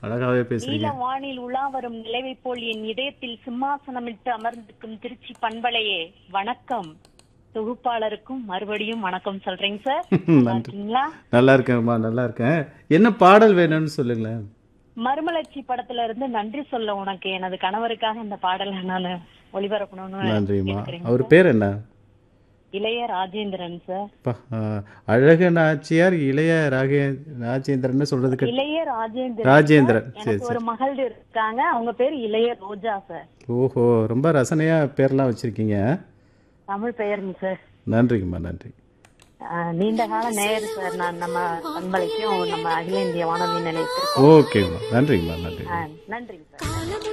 அழகாவே பேசுறீங்க நீல வானில் உலா வரும் நிலவை போல் என் இதயத்தில் சிம்மாசனமிட்டு அமர்ந்திருக்கும் திருச்சி பண்பலையே வணக்கம் தொகுப்பாளருக்கும் மறுபடியும் வணக்கம் சொல்றேங்க சார் நல்லா நன்றி இருக்கீங்களா நல்லா இருக்கேன்மா நல்லா இருக்கேன் என்ன பாடல் வேணும்னு சொல்லுங்களேன் மறுமலர்ச்சி படத்துல இருந்து நன்றி சொல்ல உனக்கு எனது கணவருக்காக இந்த பாடலை நான் ஒளிபரப்பணும்னு நன்றிம்மா கேட்கிறேங்க அவர் பேர் என்ன இளைய ராஜேந்திரன் சார் அப்பா, ஆ, அழகு நாச்சியார் இளைய ராகே ராஜேந்திரன் சொல்றதுக்கு இளைய ராஜேந்திரன் ராஜேந்திரன் சரி எனக்கு ஒரு மகள் இருக்காங்க அவங்க பேர் இளைய ரோஜா சார் ஓஹோ ரொம்ப ரசனையா பேர்லாம் வச்சிருக்கீங்க தமிழ் பெயருங்க சார் நன்றிங்கம்மா நன்றி ஆஹ் நீண்ட கால நேயர் சார் நான் நம்ம பண்பலைக்கும் நம்ம அகில இந்திய வானொலி நிலையத்திற்கும் ஓகேம்மா நன்றிங்கம்மா நன்றி ஆஹ் நன்றிங்க சார்